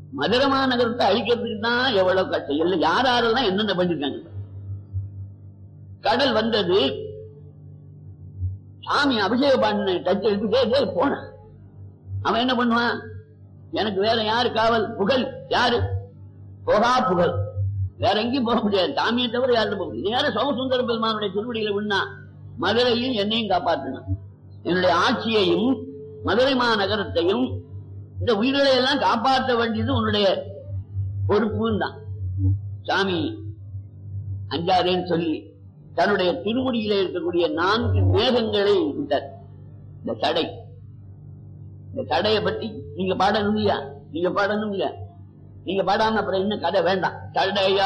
மதுரை மாநகரத்தை அழிக்கிறதுக்கு தான் எவ்வளவு கஷ்டம் இல்லை யார் யாரெல்லாம் என்னென்ன பண்ணிருக்காங்க கடல் வந்தது சாமி அபிஷேகம் பண்ண டச் எடுத்துட்டே போனான் அவன் என்ன பண்ணுவான் எனக்கு வேற யாரு காவல் புகழ் யாரு போகா புகழ் வேற எங்கேயும் போக முடியாது சாமியை தவிர யாரும் போக முடியாது நேரம் சோமசுந்தர பெருமானுடைய திருவடியில விண்ணா மதுரையும் என்னையும் காப்பாற்றணும் என்னுடைய ஆட்சியையும் மதுரை மாநகரத்தையும் இந்த உயிர்களை எல்லாம் காப்பாற்ற வேண்டியது உன்னுடைய பொறுப்புன்னு தான் சாமி அஞ்சாதேன்னு சொல்லி தன்னுடைய திருமுடியில இருக்கக்கூடிய நான்கு மேகங்களை விட்டார் இந்த தடை இந்த தடையை பற்றி நீங்க பாடணும் இல்லையா நீங்க பாடணும் இல்லையா நீங்க பாடாம அப்புறம் இன்னும் கதை வேண்டாம் தடையா